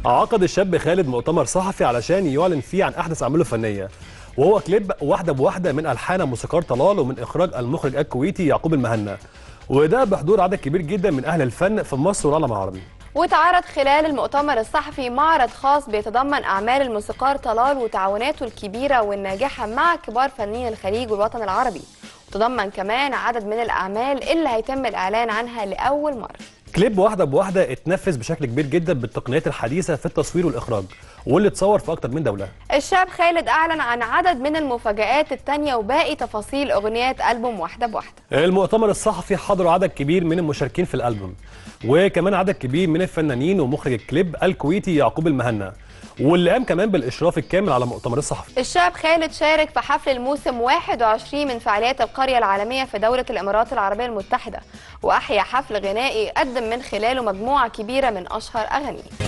عقد الشاب خالد مؤتمر صحفي علشان يعلن فيه عن احدث اعماله الفنيه وهو كليب واحده بواحده من الحان موسيقار طلال ومن اخراج المخرج الكويتي يعقوب المهنا وده بحضور عدد كبير جدا من اهل الفن في مصر والعالم العربي وتعرض خلال المؤتمر الصحفي معرض خاص بيتضمن أعمال الموسيقار طلال وتعاوناته الكبيرة والناجحة مع كبار فنانين الخليج والوطن العربي وتضمن كمان عدد من الأعمال اللي هيتم الإعلان عنها لأول مرة كليب واحده بواحده اتنفذ بشكل كبير جدا بالتقنيات الحديثه في التصوير والاخراج واللي اتصور في اكتر من دوله الشاب خالد أعلن عن عدد من المفاجآت التانية وباقي تفاصيل أغنيات ألبوم واحدة بواحدة المؤتمر الصحفي حضروا عدد كبير من المشاركين في الالبوم وكمان عدد كبير من الفنانين ومخرج الكليب الكويتي يعقوب المهنا واللي قام كمان بالاشراف الكامل على المؤتمر الصحفي الشاب خالد شارك في حفل الموسم 21 من فعاليات القرية العالمية في دولة الإمارات العربية المتحدة وأحيا حفل غنائي قدم من خلاله مجموعة كبيرة من أشهر أغانيه